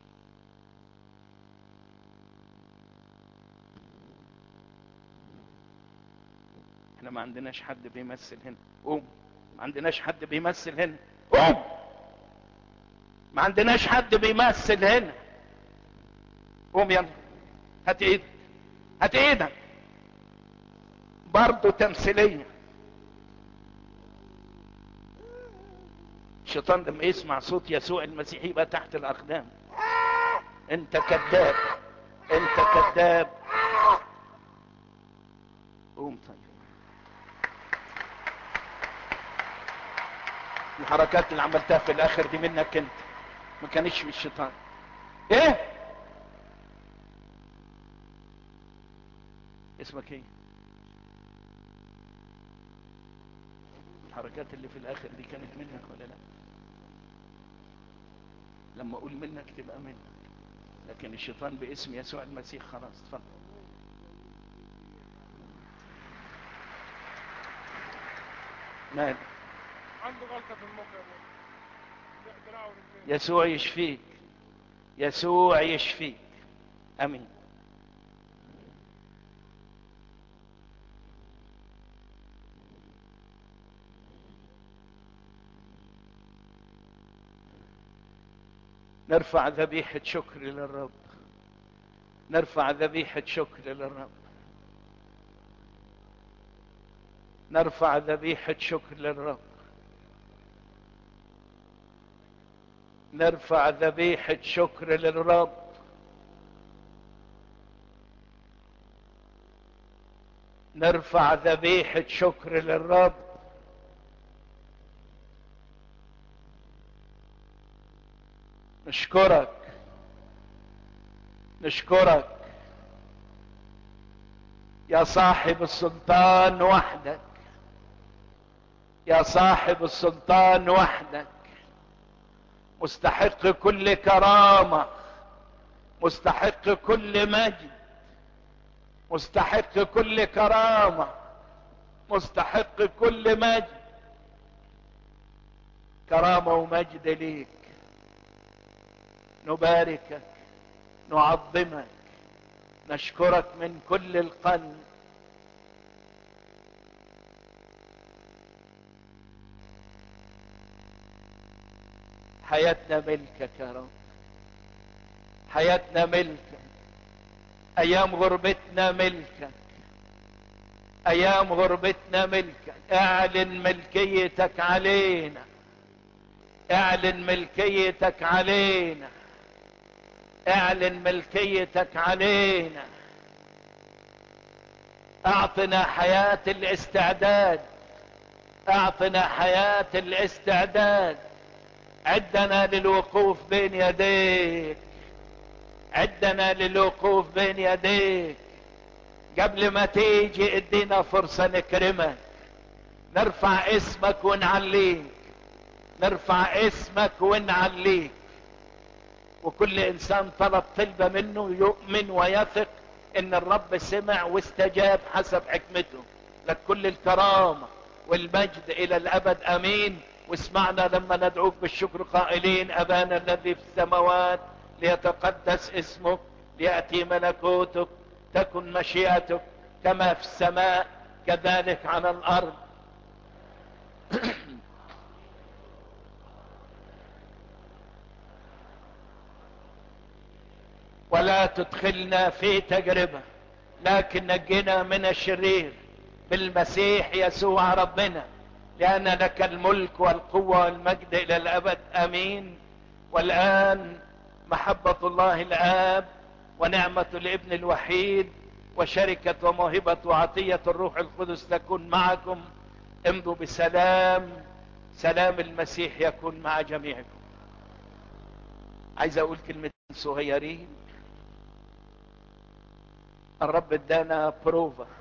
احنا ما عندناش حد بيمثل هنا قوم ما عندناش حد بيمثل هنا قوم ما عندناش حد بيمثل هنا قوم يلا هات ايدك هات ايدك برضه تمثيليه الشيطان لما يسمع صوت يسوع المسيح يبقى تحت الاقدام انت كذاب انت كذاب قوم طيب الحركات اللي عملتها في الاخر دي منك انت ما كانتش من الشيطان ايه اسمك ايه الحركات اللي في الاخر دي كانت منك ولا لا لما اقول منك تبقى منك لكن الشيطان باسم يسوع المسيح خلاص اتفضل مال عنده غلطة في المخ يا ابوي دراعه ورجليه يسوع يشفيك يسوع يشفيك امين نرفع ذبيحة شكر للرب نرفع ذبيحة شكر للرب نرفع ذبيحة شكر للرب نرفع ذبيحة شكر للرب نرفع ذبيحة شكر للرب نشكرك نشكرك يا صاحب السلطان وحدك يا صاحب السلطان وحدك مستحق كل كرامة مستحق كل مجد مستحق كل كرامة مستحق كل مجد كرامة ومجد ليك نباركك نعظمك نشكرك من كل القلب حياتنا ملكك يا رب حياتنا ملكك ايام غربتنا ملكك ايام غربتنا ملكك اعلن ملكيتك علينا اعلن ملكيتك علينا اعلن ملكيتك علينا اعطنا حياة الاستعداد اعطنا حياة الاستعداد عدنا للوقوف بين يديك عدنا للوقوف بين يديك قبل ما تيجي ادينا فرصة نكرمك نرفع اسمك ونعليك نرفع اسمك ونعليك وكل انسان طلب طلبة منه يؤمن ويثق ان الرب سمع واستجاب حسب حكمته لك كل الكرامة والمجد الى الابد امين واسمعنا لما ندعوك بالشكر قائلين ابانا الذي في السماوات ليتقدس اسمك ليأتي ملكوتك تكن مشيئتك كما في السماء كذلك على الارض ولا تدخلنا في تجربة لكن نجنا من الشرير بالمسيح يسوع ربنا لأن لك الملك والقوة والمجد إلى الأبد أمين والآن محبة الله الآب ونعمة الابن الوحيد وشركة وموهبة وعطية الروح القدس تكون معكم امضوا بسلام سلام المسيح يكون مع جميعكم عايز اقول كلمتين صغيرين الرب ادانا بروفا